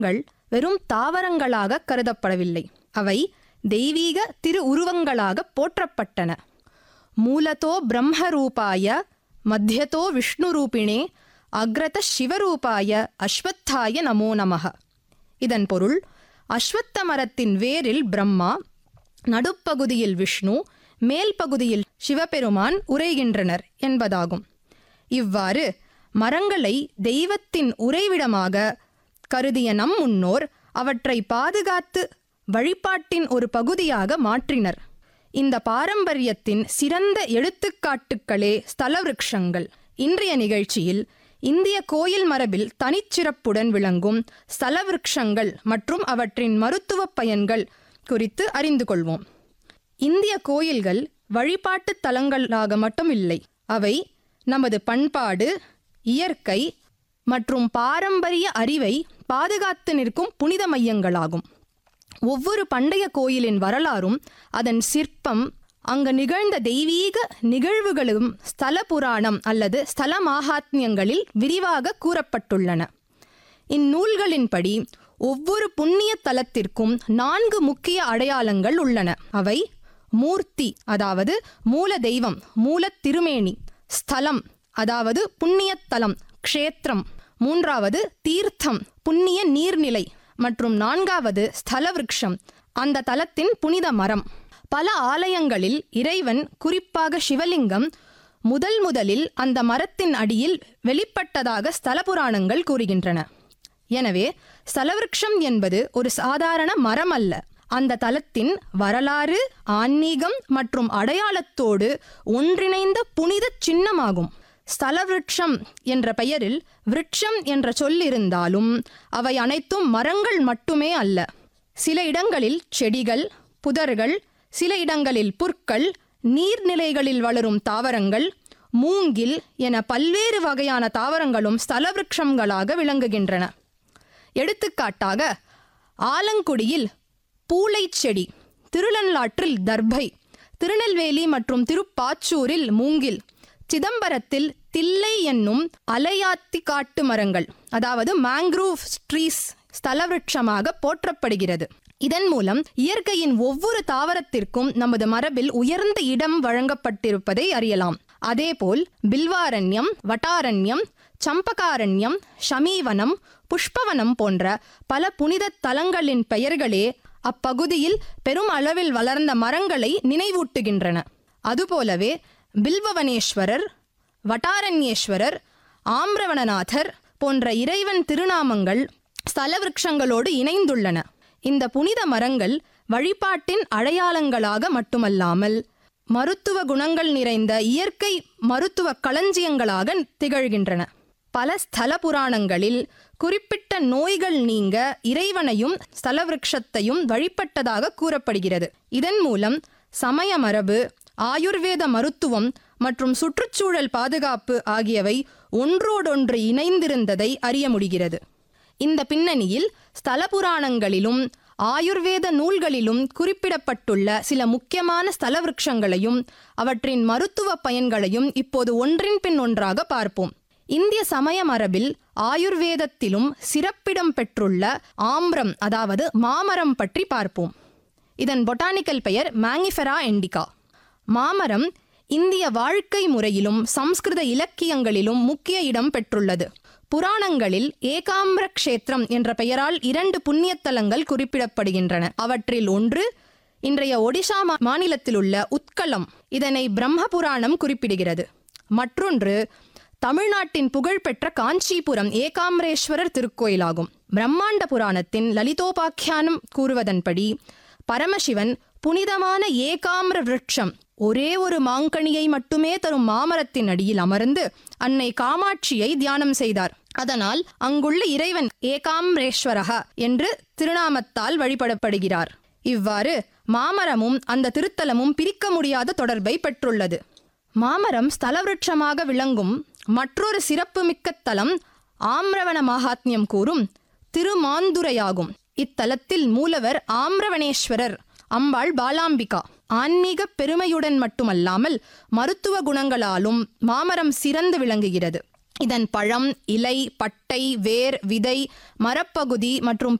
கள் வெறும் தாவரங்களாக கருதப்படவில்லை அவை தெய்வீக திரு உருவங்களாக போற்றப்பட்டன மூலதோ பிரம்மரூபாய மத்தியதோ விஷ்ணுரூபிணே அக்ரத சிவரூபாய அஸ்வத்தாய நமோ நமக இதன் பொருள் அஸ்வத்த மரத்தின் வேரில் பிரம்மா நடுப்பகுதியில் விஷ்ணு மேல் பகுதியில் சிவபெருமான் உரைகின்றனர் என்பதாகும் இவ்வாறு மரங்களை தெய்வத்தின் உறைவிடமாக கருதிய நம் முன்னோர் அவற்றை பாதுகாத்து வழிபாட்டின் ஒரு பகுதியாக மாற்றினர் இந்த பாரம்பரியத்தின் சிறந்த எடுத்துக்காட்டுக்களே ஸ்தல விருட்சங்கள் இன்றைய நிகழ்ச்சியில் இந்திய கோயில் மரபில் தனிச்சிறப்புடன் விளங்கும் ஸ்தல விருட்சங்கள் மற்றும் அவற்றின் மருத்துவ பயன்கள் குறித்து அறிந்து கொள்வோம் இந்திய கோயில்கள் வழிபாட்டு தலங்களாக மட்டும் இல்லை அவை நமது பண்பாடு இயற்கை மற்றும் பாரம்பரிய அறிவை பாதுகாத்து நிற்கும் புனித மையங்களாகும் ஒவ்வொரு பண்டைய கோயிலின் வரலாறும் அதன் சிற்பம் அங்கு நிகழ்ந்த தெய்வீக நிகழ்வுகளும் ஸ்தல புராணம் அல்லது ஸ்தல மாகாத்மியங்களில் விரிவாக கூறப்பட்டுள்ளன இந்நூல்களின்படி ஒவ்வொரு புண்ணிய தலத்திற்கும் நான்கு முக்கிய அடையாளங்கள் உள்ளன அவை மூர்த்தி அதாவது மூல தெய்வம் மூல திருமேனி ஸ்தலம் அதாவது புண்ணியத்தலம் க்ஷேத்திரம் மூன்றாவது தீர்த்தம் புண்ணிய நீர்நிலை மற்றும் நான்காவது ஸ்தல விருட்சம் அந்த தலத்தின் புனித மரம் பல ஆலயங்களில் இறைவன் குறிப்பாக சிவலிங்கம் முதல் முதலில் அந்த மரத்தின் அடியில் வெளிப்பட்டதாக ஸ்தல புராணங்கள் கூறுகின்றன எனவே ஸ்தலவிருட்சம் என்பது ஒரு சாதாரண மரம் அல்ல அந்த தலத்தின் வரலாறு ஆன்மீகம் மற்றும் அடையாளத்தோடு ஒன்றிணைந்த புனித சின்னமாகும் ஸ்தலவிருட்சம் என்ற பெயரில் விருட்சம் என்ற சொல் இருந்தாலும் அவை அனைத்தும் மரங்கள் மட்டுமே அல்ல சில இடங்களில் செடிகள் புதர்கள் சில இடங்களில் புற்கள் நீர்நிலைகளில் வளரும் தாவரங்கள் மூங்கில் என பல்வேறு வகையான தாவரங்களும் ஸ்தலவிருட்சங்களாக விளங்குகின்றன எடுத்துக்காட்டாக ஆலங்குடியில் பூளைச் செடி திருநள்ளாற்றில் தர்பை திருநெல்வேலி மற்றும் திருப்பாச்சூரில் மூங்கில் சிதம்பரத்தில் தில்லை என்னும் அலையாத்தி காட்டு மரங்கள் அதாவது மேங்க்ரூவ் ட்ரீஸ் ஸ்தலவிருட்சமாக போற்றப்படுகிறது இதன் மூலம் இயற்கையின் ஒவ்வொரு தாவரத்திற்கும் நமது மரபில் உயர்ந்த இடம் வழங்கப்பட்டிருப்பதை அறியலாம் அதேபோல் பில்வாரண்யம் வட்டாரண்யம் சம்பகாரண்யம் ஷமீவனம் புஷ்பவனம் போன்ற பல புனித தலங்களின் பெயர்களே அப்பகுதியில் பெரும் அளவில் வளர்ந்த மரங்களை நினைவூட்டுகின்றன அதுபோலவே பில்வவனேஸ்வரர் வட்டாரண்யேஸ்வரர் ஆம்ரவணநாதர் போன்ற இறைவன் திருநாமங்கள் ஸ்தல விருட்சங்களோடு இணைந்துள்ளன இந்த புனித மரங்கள் வழிபாட்டின் அடையாளங்களாக மட்டுமல்லாமல் மருத்துவ குணங்கள் நிறைந்த இயற்கை மருத்துவ களஞ்சியங்களாக திகழ்கின்றன பல ஸ்தல புராணங்களில் குறிப்பிட்ட நோய்கள் நீங்க இறைவனையும் ஸ்தல விருட்சத்தையும் வழிபட்டதாக கூறப்படுகிறது இதன் மூலம் சமய மரபு ஆயுர்வேத மருத்துவம் மற்றும் சுற்றுச்சூழல் பாதுகாப்பு ஆகியவை ஒன்றோடொன்று இணைந்திருந்ததை அறிய முடிகிறது இந்த பின்னணியில் ஸ்தல புராணங்களிலும் ஆயுர்வேத நூல்களிலும் குறிப்பிடப்பட்டுள்ள சில முக்கியமான ஸ்தல விருட்சங்களையும் அவற்றின் மருத்துவ பயன்களையும் இப்போது ஒன்றின் பின் ஒன்றாக பார்ப்போம் இந்திய சமய மரபில் ஆயுர்வேதத்திலும் சிறப்பிடம் பெற்றுள்ள ஆம்ரம் அதாவது மாமரம் பற்றி பார்ப்போம் இதன் பொட்டானிக்கல் பெயர் மேங்கிஃபெரா எண்டிகா மாமரம் இந்திய வாழ்க்கை முறையிலும் சம்ஸ்கிருத இலக்கியங்களிலும் முக்கிய இடம் பெற்றுள்ளது புராணங்களில் ஏகாம்பிர க்ஷேத்திரம் என்ற பெயரால் இரண்டு புண்ணியத்தலங்கள் குறிப்பிடப்படுகின்றன அவற்றில் ஒன்று இன்றைய ஒடிஷா மா- மாநிலத்தில் உள்ள உத்கலம் இதனை பிரம்ம புராணம் குறிப்பிடுகிறது மற்றொன்று தமிழ்நாட்டின் புகழ்பெற்ற காஞ்சிபுரம் ஏகாம்பரேஸ்வரர் திருக்கோயிலாகும் பிரம்மாண்ட புராணத்தின் லலிதோபாக்கியானம் கூறுவதன்படி பரமசிவன் புனிதமான ஏகாம்பர விருட்சம் ஒரே ஒரு மாங்கனியை மட்டுமே தரும் மாமரத்தின் அடியில் அமர்ந்து அன்னை காமாட்சியை தியானம் செய்தார் அதனால் அங்குள்ள இறைவன் ஏகாம்பரேஸ்வரக என்று திருநாமத்தால் வழிபடப்படுகிறார் இவ்வாறு மாமரமும் அந்த திருத்தலமும் பிரிக்க முடியாத தொடர்பை பெற்றுள்ளது மாமரம் ஸ்தலவிருட்சமாக விளங்கும் மற்றொரு சிறப்புமிக்க தலம் ஆம்ரவண மகாத்மியம் கூறும் திருமாந்துரையாகும் இத்தலத்தில் மூலவர் ஆம்ரவணேஸ்வரர் அம்பாள் பாலாம்பிகா ஆன்மீக பெருமையுடன் மட்டுமல்லாமல் மருத்துவ குணங்களாலும் மாமரம் சிறந்து விளங்குகிறது இதன் பழம் இலை பட்டை வேர் விதை மரப்பகுதி மற்றும்